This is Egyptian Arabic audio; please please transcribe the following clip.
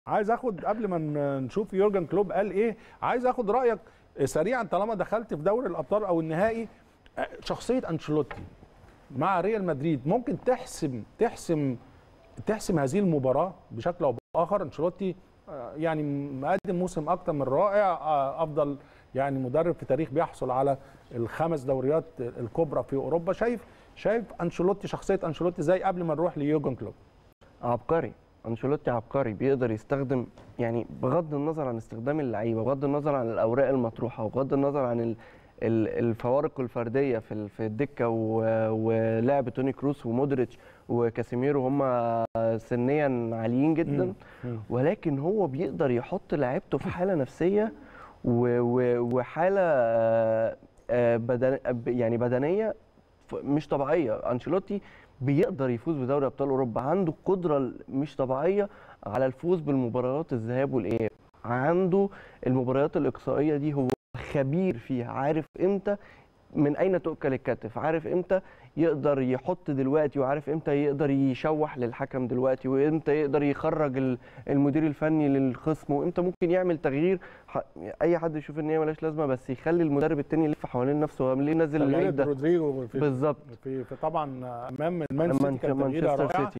عايز اخد قبل ما ن- نشوف يورجن كلوب قال ايه عايز اخد رايك سريعا طالما دخلت في دوري الابطال او النهائي آه، شخصيه انشيلوتي مع ريال مدريد ممكن تحسم تحسم تحسم هذه المباراه بشكل او باخر انشيلوتي آه، يعني مقدم موسم اكتر من رائع آه، افضل يعني مدرب في تاريخ بيحصل على الخمس دوريات الكبرى في اوروبا شايف شايف انشيلوتي شخصيه انشيلوتي زي قبل ما نروح ليورجن كلوب عبقري انشيلوتي عبقري بيقدر يستخدم يعني بغض النظر عن استخدام اللعيبه بغض النظر عن الاوراق المطروحه وبغض النظر عن ال- ال- الفوارق الفرديه في ال- في الدكه و- ولعب توني كروس ومودريتش وكاسيميرو هم سنيا عاليين جدا مم. ولكن هو بيقدر يحط لعيبته في حاله نفسيه و- و- وحاله آه، آه، بدن يعني بدنيه ف- مش طبيعيه انشيلوتي بيقدر يفوز بدوري ابطال اوروبا عنده قدره مش طبيعيه على الفوز بالمباريات الذهاب والاياب عنده المباريات الاقصائيه دي هو خبير فيها عارف امتى من اين تؤكل الكتف عارف امتى يقدر يحط دلوقتي وعارف امتى يقدر يشوح للحكم دلوقتي وامتى يقدر يخرج ال- المدير الفني للخصم وامتى ممكن يعمل تغيير ح- اي حد يشوف ان هي ملهاش لازمه بس يخلي المدرب التاني يلف حوالين نفسه هو ليه نزل اللعيب تغيير ده رودريجو في, بالظبط في, في طبعا امام المان سيتي مان- كانت تغييره مانشستر رائعه سيتي